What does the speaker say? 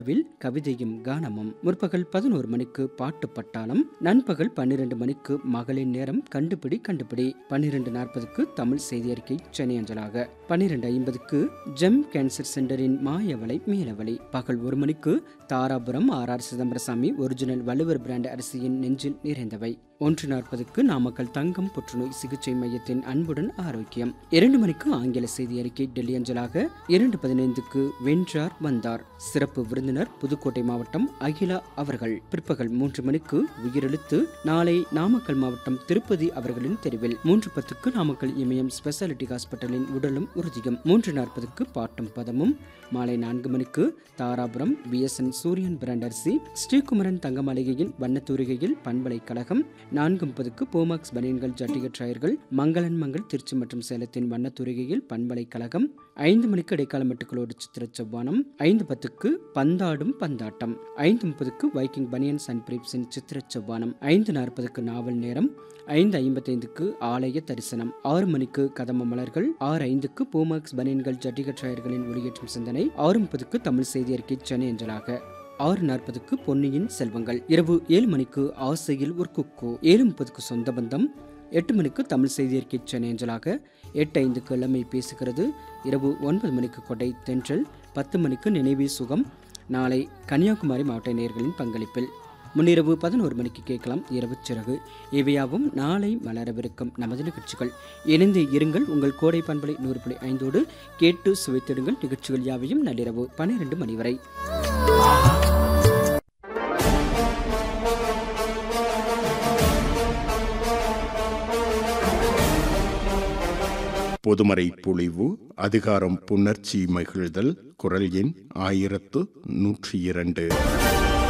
will கவிதையும் கானமும் முற்பகல் பதினோரு மணிக்கு பாட்டு பட்டாளம் நண்பகல் பன்னிரண்டு மணிக்கு மகளிர் நேரம் கண்டுபிடி கண்டுபிடி பன்னிரண்டு நாற்பதுக்கு தமிழ் செய்தி அறிக்கை சென்னை அஞ்சலாக பன்னிரண்டு ஐம்பதுக்கு ஜெம் கேன்சர் சென்டரின் மாயவளை மீளவழி பகல் ஒரு மணிக்கு Dharapuram R R Chidambarasamy original Valluvar brand அரிசியின் நெஞ்சில் நிறைந்தவை ஒன்று நாற்பதுக்கு நாமக்கல் தங்கம் புற்றுநோய் சிகிச்சை மையத்தின் அன்புடன் ஆரோக்கியம் இரண்டு மணிக்கு ஆங்கில செய்தி அறிக்கை டெல்லி அஞ்சலாக இரண்டு பதினைந்துக்கு வென்றார் வந்தார் சிறப்பு விருந்தினர் புதுக்கோட்டை மாவட்டம் அகிலா அவர்கள் பிற்பகல் மூன்று மணிக்கு உயிரெழுத்து நாளை நாமக்கல் மாவட்டம் திருப்பதி அவர்களின் தெருவில் மூன்று பத்துக்கு நாமக்கல் இமயம் ஸ்பெஷாலிட்டி ஹாஸ்பிட்டலின் உடலும் உறுதியும் மூன்று நாற்பதுக்கு பாட்டும் பதமும் மாலை நான்கு மணிக்கு தாராபுரம் பிஎஸ்என் சூரியன் பிராண்ட் அரிசி ஸ்ரீகுமரன் தங்க மாளிகையின் வண்ணத்தூரிகையில் பண்பலைக்கழகம் நான்கு முப்பதுக்கு போமாக்ஸ் பனியன்கள் ஜட்டிகட் டயர்கள் மங்களன் மங்கள் திருச்சி மற்றும் சேலத்தின் வண்ணத்தூரிகையில் பண்பலைக்கழகம் ஐந்து மணிக்கு இடைக்கால மெட்டுக்களோடு சித்திர செவ்வானம் ஐந்து பத்துக்கு பந்தாடும் பந்தாட்டம் ஐந்து முப்பதுக்கு வைக்கிங் பனியன் சன் பிரீப்ஸின் சித்திர செவ்வானம் ஐந்து நாற்பதுக்கு நாவல் நேரம் ஐந்து ஐம்பத்தைந்துக்கு ஆலய தரிசனம் ஆறு மணிக்கு கதம்ப மலர்கள் ஆறு ஐந்துக்கு பூமாக்ஸ் பனியன்கள் ஜட்டிகட் டயர்களின் ஒளியேற்றும் சிந்தனை ஆறு முப்பதுக்கு தமிழ் செய்தி அறிக்கை சென்னை அஞ்சலாக ஆறு நாற்பதுக்கு பொன்னியின் செல்வங்கள் இரவு ஏழு மணிக்கு ஆசையில் ஒரு குக்கு ஏழு முப்பதுக்கு சொந்த பந்தம் எட்டு மணிக்கு தமிழ் செய்தி அறிக்கை சென்னை அஞ்சலாக எட்டு ஐந்துக்கு இளமை பேசுகிறது இரவு ஒன்பது மணிக்கு கொடை தென்றல் பத்து மணிக்கு நினைவே சுகம் நாளை கன்னியாகுமரி மாவட்ட நேயர்களின் பங்களிப்பில் முன்னிரவு பதினோரு மணிக்கு கேட்கலாம் இரவு சிறகு இவையாவும் நாளை மலரவிருக்கும் நமது நிகழ்ச்சிகள் இணைந்து இருங்கள் உங்கள் கோடை பண்பலை நூறு புள்ளி ஐந்தோடு கேட்டு சுவைத்திடுங்கள் நிகழ்ச்சிகள் யாவையும் நள்ளிரவு பன்னிரண்டு மணி வரை பொதுமறை பொழிவு அதிகாரம் புணர்ச்சி மகிழ்தல் குரல் எண் ஆயிரத்து நூற்றி இரண்டு